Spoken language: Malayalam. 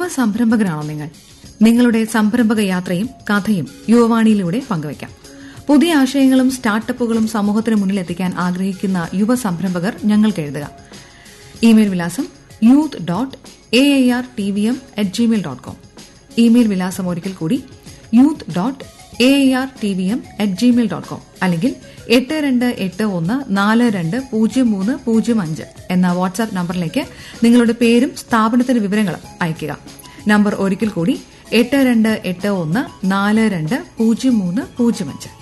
സംരംഭകരാണോ നിങ്ങൾ നിങ്ങളുടെ സംരംഭക യാത്രയും കഥയും യുവവാണിയിലൂടെ പങ്കുവയ്ക്കാം പുതിയ ആശയങ്ങളും സ്റ്റാർട്ടപ്പുകളും സമൂഹത്തിന് മുന്നിൽ എത്തിക്കാൻ ആഗ്രഹിക്കുന്ന യുവ സംരംഭകർ ഞങ്ങൾക്ക് എഴുതുക ഇമെയിൽ വിലാസം youth dot A R T V M at Gmail dot com email വിലാസം ഒരിക്കൽ കൂടി youth dot A R T V M at Gmail dot com അല്ലെങ്കിൽ എട്ട് രണ്ട് എട്ട് ഒന്ന് നാല് രണ്ട് പൂജ്യം മൂന്ന് പൂജ്യം അഞ്ച് എന്ന വാട്സാപ്പ് നമ്പറിലേക്ക് നിങ്ങളുടെ പേരും സ്ഥാപനത്തിന്റെ വിവരങ്ങളും അയയ്ക്കുക നമ്പർ ഒരിക്കൽ കൂടി എട്ട് രണ്ട് എട്ട് ഒന്ന് നാല് രണ്ട് പൂജ്യം മൂന്ന് പൂജ്യം അഞ്ച്